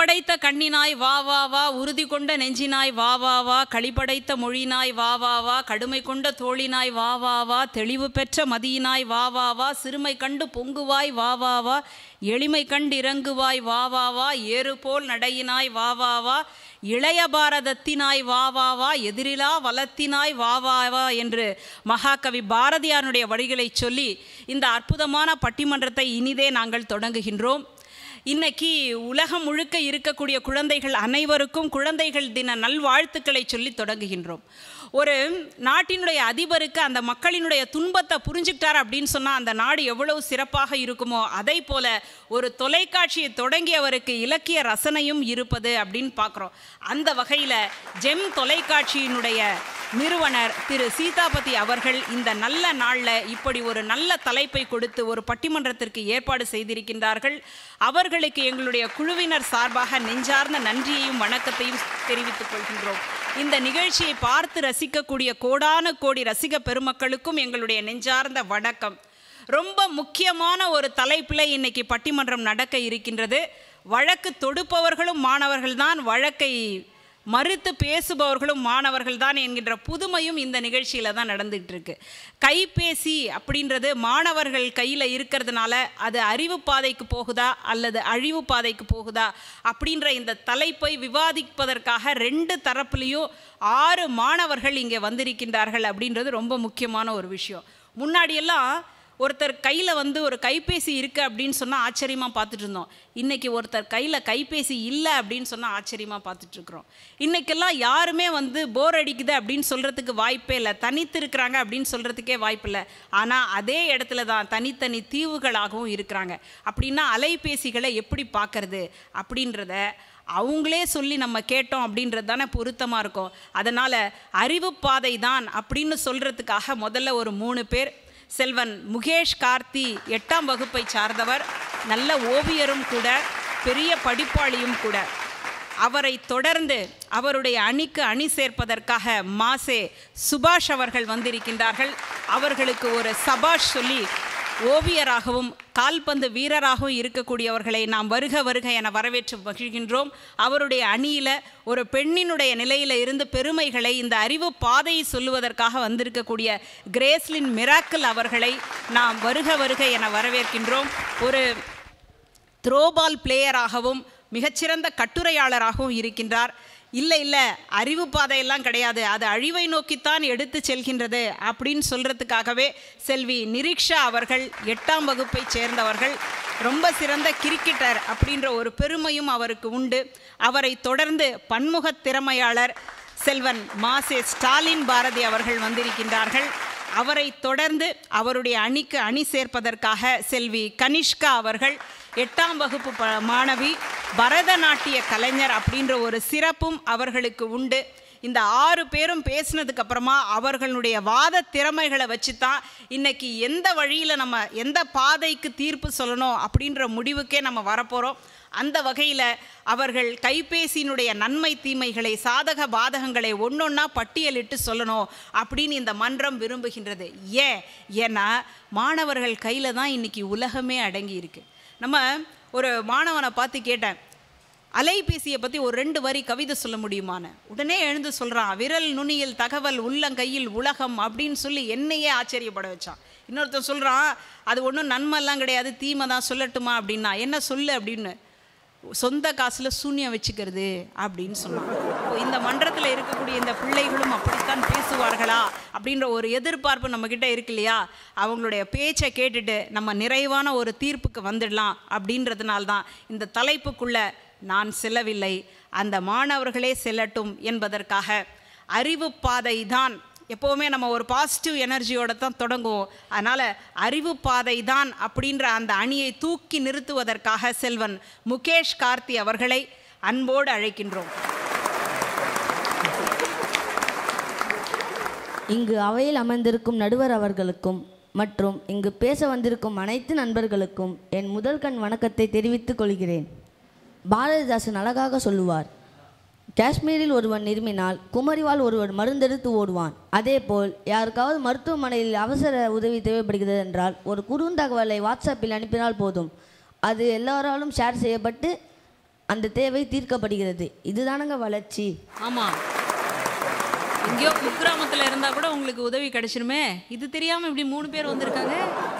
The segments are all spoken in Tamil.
களிப்படைத்த கண்ணினாய் வா வா வா உறுதி கொண்ட நெஞ்சினாய் வா வா வா களிப்படைத்த மொழினாய் வா வா வா கடுமை கொண்ட தோழினாய் வா வா வா தெளிவு பெற்ற மதியினாய் வா வா வா சிறுமை கண்டு பொங்குவாய் வா வா வா எளிமை கண்டு இறங்குவாய் வா வா வா ஏறு போல் நடையினாய் வா வா வா இளைய பாரதத்தினாய் வா வா வா எதிரிலா வளத்தினாய் வா வா வா என்று மகாகவி பாரதியாருடைய வரிகளை சொல்லி இந்த அற்புதமான பட்டிமன்றத்தை இனிதே நாங்கள் தொடங்குகின்றோம் இன்னைக்கு உலகம் முழுக்க இருக்கக்கூடிய குழந்தைகள் அனைவருக்கும் குழந்தைகள் தின நல்வாழ்த்துக்களை சொல்லி தொடங்குகின்றோம் ஒரு நாட்டினுடைய அதிபருக்கு அந்த மக்களினுடைய துன்பத்தை புரிஞ்சுக்கிட்டார் அப்படின்னு சொன்னால் அந்த நாடு எவ்வளவு சிறப்பாக இருக்குமோ அதை போல ஒரு தொலைக்காட்சியை தொடங்கியவருக்கு இலக்கிய ரசனையும் இருப்பது அப்படின்னு பார்க்குறோம் அந்த வகையில் ஜெம் தொலைக்காட்சியினுடைய நிறுவனர் திரு சீதாபதி அவர்கள் இந்த நல்ல நாளில் இப்படி ஒரு நல்ல தலைப்பை கொடுத்து ஒரு பட்டிமன்றத்திற்கு ஏற்பாடு செய்திருக்கின்றார்கள் அவர்களுக்கு எங்களுடைய குழுவினர் சார்பாக நெஞ்சார்ந்த நன்றியையும் வணக்கத்தையும் தெரிவித்துக் கொள்கின்றோம் இந்த நிகழ்ச்சியை பார்த்து ரசிக்கக்கூடிய கோடான கோடி ரசிக பெருமக்களுக்கும் எங்களுடைய நெஞ்சார்ந்த வணக்கம் ரொம்ப முக்கியமான ஒரு தலைப்பில் இன்னைக்கு பட்டிமன்றம் நடக்க இருக்கின்றது வழக்கு தொடுப்பவர்களும் மாணவர்கள்தான் வழக்கை மறுத்து பேசுபவர்களும் மாணவர்கள் தான் என்கின்ற புதுமையும் இந்த நிகழ்ச்சியில் தான் நடந்துகிட்டு இருக்கு கைபேசி அப்படின்றது மாணவர்கள் கையில் இருக்கிறதுனால அது அறிவு பாதைக்கு போகுதா அல்லது அழிவு பாதைக்கு போகுதா அப்படின்ற இந்த தலைப்பை விவாதிப்பதற்காக ரெண்டு தரப்புலேயும் ஆறு மாணவர்கள் இங்கே வந்திருக்கின்றார்கள் அப்படின்றது ரொம்ப முக்கியமான ஒரு விஷயம் முன்னாடியெல்லாம் ஒருத்தர் கையில் வந்து ஒரு கைபேசி இருக்குது அப்படின்னு சொன்னால் ஆச்சரியமாக பார்த்துட்டு இருந்தோம் இன்றைக்கி ஒருத்தர் கையில் கைபேசி இல்லை அப்படின்னு சொன்னால் ஆச்சரியமாக பார்த்துட்ருக்குறோம் இன்றைக்கெல்லாம் யாருமே வந்து போர் அடிக்குது அப்படின்னு சொல்கிறதுக்கு வாய்ப்பே இல்லை தனித்து இருக்கிறாங்க அப்படின்னு சொல்கிறதுக்கே வாய்ப்பு இல்லை ஆனால் அதே இடத்துல தான் தனித்தனி தீவுகளாகவும் இருக்கிறாங்க அப்படின்னா அலைபேசிகளை எப்படி பார்க்கறது அப்படின்றத அவங்களே சொல்லி நம்ம கேட்டோம் அப்படின்றது தானே பொருத்தமாக இருக்கும் அதனால் அறிவு பாதை தான் அப்படின்னு சொல்கிறதுக்காக முதல்ல ஒரு மூணு பேர் செல்வன் முகேஷ் கார்த்தி எட்டாம் வகுப்பை சார்ந்தவர் நல்ல ஓவியரும் கூட பெரிய படிப்பாளியும் கூட அவரை தொடர்ந்து அவருடைய அணிக்கு அணி சேர்ப்பதற்காக மாசே சுபாஷ் அவர்கள் வந்திருக்கின்றார்கள் அவர்களுக்கு ஒரு சபாஷ் சொல்லி ஓவியராகவும் கால்பந்து வீரராகவும் இருக்கக்கூடியவர்களை நாம் வருக வருக என வரவேற்று மகிழ்கின்றோம் அவருடைய அணியில் ஒரு பெண்ணினுடைய நிலையில் இருந்து பெருமைகளை இந்த அறிவு பாதையை சொல்லுவதற்காக வந்திருக்கக்கூடிய கிரேஸ்லின் மிராக்கிள் அவர்களை நாம் வருக வருக என வரவேற்கின்றோம் ஒரு த்ரோபால் பிளேயராகவும் மிகச்சிறந்த கட்டுரையாளராகவும் இருக்கின்றார் இல்லை இல்லை அறிவு பாதையெல்லாம் கிடையாது அது அழிவை நோக்கித்தான் எடுத்து செல்கின்றது அப்படின்னு சொல்கிறதுக்காகவே செல்வி நிரீக்ஷா அவர்கள் எட்டாம் வகுப்பை சேர்ந்தவர்கள் ரொம்ப சிறந்த கிரிக்கெட்டர் அப்படின்ற ஒரு பெருமையும் அவருக்கு உண்டு அவரை தொடர்ந்து பன்முகத் திறமையாளர் செல்வன் மாசே ஸ்டாலின் பாரதி அவர்கள் வந்திருக்கின்றார்கள் அவரை தொடர்ந்து அவருடைய அணிக்கு அணி சேர்ப்பதற்காக செல்வி கனிஷ்கா அவர்கள் எட்டாம் வகுப்பு ப மாணவி பரதநாட்டிய கலைஞர் அப்படின்ற ஒரு சிறப்பும் அவர்களுக்கு உண்டு இந்த ஆறு பேரும் பேசினதுக்கு அப்புறமா அவர்களுடைய வாத திறமைகளை வச்சு தான் இன்னைக்கு எந்த வழியில் நம்ம எந்த பாதைக்கு தீர்ப்பு சொல்லணும் அப்படின்ற முடிவுக்கே நம்ம வரப்போகிறோம் அந்த வகையில் அவர்கள் கைபேசியினுடைய நன்மை தீமைகளை சாதக பாதகங்களை ஒன்றொன்னா பட்டியலிட்டு சொல்லணும் அப்படின்னு இந்த மன்றம் விரும்புகின்றது ஏன் ஏன்னா மாணவர்கள் கையில் தான் இன்னைக்கு உலகமே அடங்கி இருக்கு நம்ம ஒரு மாணவனை பார்த்து கேட்டேன் அலைபேசியை பற்றி ஒரு ரெண்டு வரி கவிதை சொல்ல முடியுமான்னு உடனே எழுந்து சொல்கிறான் விரல் நுனியில் தகவல் உள்ளங்கையில் உலகம் அப்படின்னு சொல்லி என்னையே ஆச்சரியப்பட வச்சான் இன்னொருத்தன் சொல்கிறான் அது ஒன்றும் நன்மைலாம் கிடையாது தீமை தான் சொல்லட்டுமா அப்படின்னா என்ன சொல்லு அப்படின்னு சொந்த காசில் சூன்யம் வச்சுக்கிறது அப்படின்னு சொன்னான் இப்போ இந்த மன்றத்தில் இருக்கக்கூடிய இந்த பிள்ளைகளும் அப்படித்தான் பேசுவார்களா அப்படின்ற ஒரு எதிர்பார்ப்பு நம்மக்கிட்ட இருக்கு இல்லையா அவங்களுடைய பேச்சை கேட்டுட்டு நம்ம நிறைவான ஒரு தீர்ப்புக்கு வந்துடலாம் அப்படின்றதுனால தான் இந்த தலைப்புக்குள்ளே நான் செல்லவில்லை அந்த மாணவர்களே செல்லட்டும் என்பதற்காக அறிவு பாதை தான் எப்போவுமே நம்ம ஒரு பாசிட்டிவ் எனர்ஜியோட தான் தொடங்குவோம் அதனால் அறிவு பாதை தான் அப்படின்ற அந்த அணியை தூக்கி நிறுத்துவதற்காக செல்வன் முகேஷ் கார்த்தி அவர்களை அன்போடு அழைக்கின்றோம் இங்கு அவையில் அமர்ந்திருக்கும் நடுவர் அவர்களுக்கும் மற்றும் இங்கு பேச வந்திருக்கும் அனைத்து நண்பர்களுக்கும் என் முதல் கண் வணக்கத்தை தெரிவித்துக் கொள்கிறேன் பாரதிதாசன் அழகாக சொல்லுவார் காஷ்மீரில் ஒருவன் இருமினால் குமரிவால் ஒருவன் மருந்தெடுத்து ஓடுவான் அதேபோல் யாருக்காவது மருத்துவமனையில் அவசர உதவி தேவைப்படுகிறது என்றால் ஒரு குறுந்தகவலை வாட்ஸ்அப்பில் அனுப்பினால் போதும் அது எல்லோராலும் ஷேர் செய்யப்பட்டு அந்த தேவை தீர்க்கப்படுகிறது இதுதானங்க வளர்ச்சி ஆமா எங்கேயோ குக்கிராமத்துல இருந்தா கூட உங்களுக்கு உதவி கிடைச்சிருமே இது தெரியாம இப்படி மூணு பேர் வந்திருக்காங்க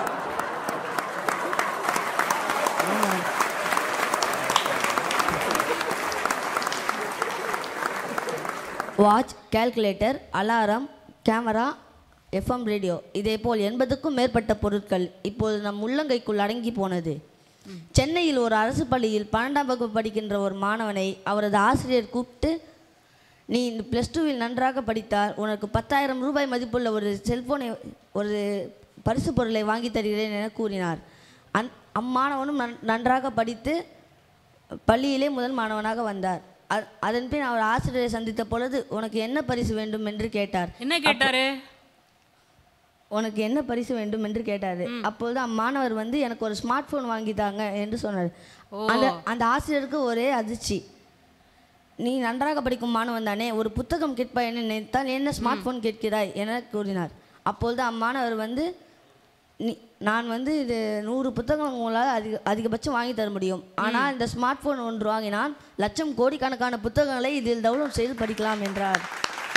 watch calculator alarm camera FM radio இதேபோல் எண்பதுக்கும் மேற்பட்ட பொருட்கள் இப்போது நம் உள்ளங்கைக்குள் அடங்கி போனது சென்னையில் ஒரு அரசு பள்ளியில் பன்னெண்டாம் வகுப்பு படிக்கின்ற ஒரு மாணவனை அவரது ஆசிரியர் கூப்பிட்டு நீ இந்த ப்ளஸ் டூவில் நன்றாக படித்தால் உனக்கு பத்தாயிரம் ரூபாய் மதிப்புள்ள ஒரு செல்போனை ஒரு பரிசு பொருளை வாங்கி தருகிறேன் என கூறினார் அந் அம்மாணவனும் நன் நன்றாக படித்து பள்ளியிலே முதல் மாணவனாக வந்தார் அ- அதன் பின் அவர் ஆசிரியரை சந்தித்த பொழுது உனக்கு என்ன பரிசு வேண்டும் என்று கேட்டார் என்ன கேட்டாரு உனக்கு என்ன பரிசு வேண்டும் என்று கேட்டார் அப்பொழுது அம்மாணவர் வந்து எனக்கு ஒரு ஸ்மார்ட் ஃபோன் வாங்கி தாங்க என்று சொன்னார் அந்த அந்த ஆசிரியருக்கு ஒரே அதிர்ச்சி நீ நன்றாக படிக்கும் மாணவன் தானே ஒரு புத்தகம் கேட்பா என்ன நினைத்தால் என்ன ஸ்மார்ட் ஃபோன் கேட்கிறாய் என கூறினார் அப்பொழுது அம்மாணவர் வந்து நீ நான் வந்து இது நூறு புத்தகம் உங்களால் அதிக அதிகபட்சம் வாங்கி தர முடியும் ஆனால் இந்த ஸ்மார்ட் ஃபோன் ஒன்று வாங்கினால் லட்சம் கோடிக்கணக்கான புத்தகங்களை இதில் டவுன்லோட் செய்து படிக்கலாம் என்றார்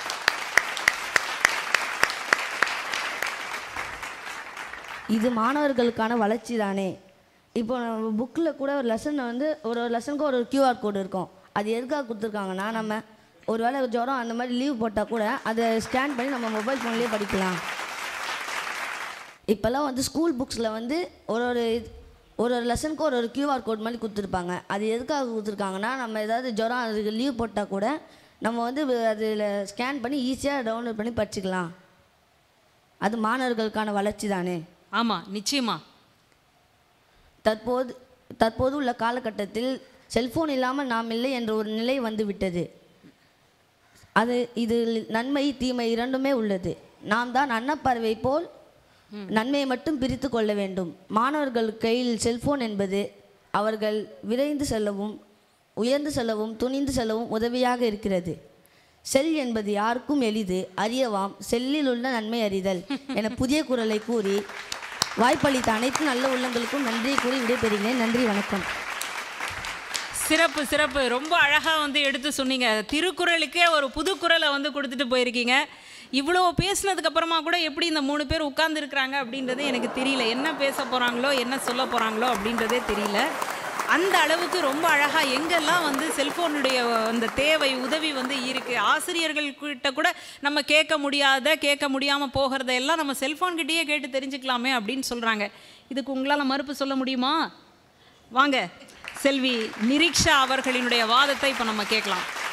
இது மாணவர்களுக்கான வளர்ச்சி தானே இப்போ நம்ம புக்கில் கூட ஒரு லெசன் வந்து ஒரு ஒரு லெசனுக்கு ஒரு கியூஆர் கோடு இருக்கும் அது எதுக்காக கொடுத்துருக்காங்கன்னா நம்ம ஒரு வேளை ஜுரம் அந்த மாதிரி லீவ் போட்டால் கூட அதை ஸ்கேன் பண்ணி நம்ம மொபைல் ஃபோன்லேயே படிக்கலாம் இப்போல்லாம் வந்து ஸ்கூல் புக்ஸில் வந்து ஒரு ஒரு இது- ஒரு ஒரு லெசனுக்கு ஒரு ஒரு கியூஆர் கோட் மாதிரி கொடுத்துருப்பாங்க அது எதுக்காக கொடுத்துருக்காங்கன்னா நம்ம ஏதாவது ஜுரம் அதுக்கு லீவ் போட்டால் கூட நம்ம வந்து அதில் ஸ்கேன் பண்ணி ஈஸியாக டவுன்லோட் பண்ணி படிச்சுக்கலாம் அது மாணவர்களுக்கான வளர்ச்சி தானே ஆமா நிச்சயமா தற்போது தற்போது உள்ள காலகட்டத்தில் செல்போன் இல்லாமல் நாம் இல்லை என்ற ஒரு நிலை வந்துவிட்டது அது இதில் நன்மை தீமை இரண்டுமே உள்ளது நாம் தான் அன்னப்பறவை போல் நன்மையை மட்டும் பிரித்து கொள்ள வேண்டும் மாணவர்கள் கையில் செல்போன் என்பது அவர்கள் விரைந்து செல்லவும் உயர்ந்து செல்லவும் துணிந்து செல்லவும் உதவியாக இருக்கிறது செல் என்பது யாருக்கும் எளிது அறியவாம் செல்லில் உள்ள நன்மை அறிதல் என புதிய குரலை கூறி வாய்ப்பளித்த அனைத்து நல்ல உள்ளங்களுக்கும் நன்றியை கூறி விடைபெறுகிறேன் நன்றி வணக்கம் சிறப்பு சிறப்பு ரொம்ப அழகா வந்து எடுத்து சொன்னீங்க திருக்குறளுக்கே ஒரு புது குறளை வந்து கொடுத்துட்டு போயிருக்கீங்க இவ்வளோ பேசுனதுக்கு அப்புறமா கூட எப்படி இந்த மூணு பேர் உட்கார்ந்து இருக்கிறாங்க அப்படின்றது எனக்கு தெரியல என்ன பேச போறாங்களோ என்ன சொல்ல போறாங்களோ அப்படின்றதே தெரியல அந்த அளவுக்கு ரொம்ப அழகா எங்கெல்லாம் வந்து செல்போனுடைய அந்த தேவை உதவி வந்து இருக்கு ஆசிரியர்கள் கிட்ட கூட நம்ம கேட்க முடியாத கேட்க முடியாம போகிறதையெல்லாம் நம்ம செல்போன் கிட்டேயே கேட்டு தெரிஞ்சுக்கலாமே அப்படின்னு சொல்றாங்க இதுக்கு உங்களால மறுப்பு சொல்ல முடியுமா வாங்க செல்வி நிரீக்ஷா அவர்களினுடைய வாதத்தை இப்போ நம்ம கேட்கலாம்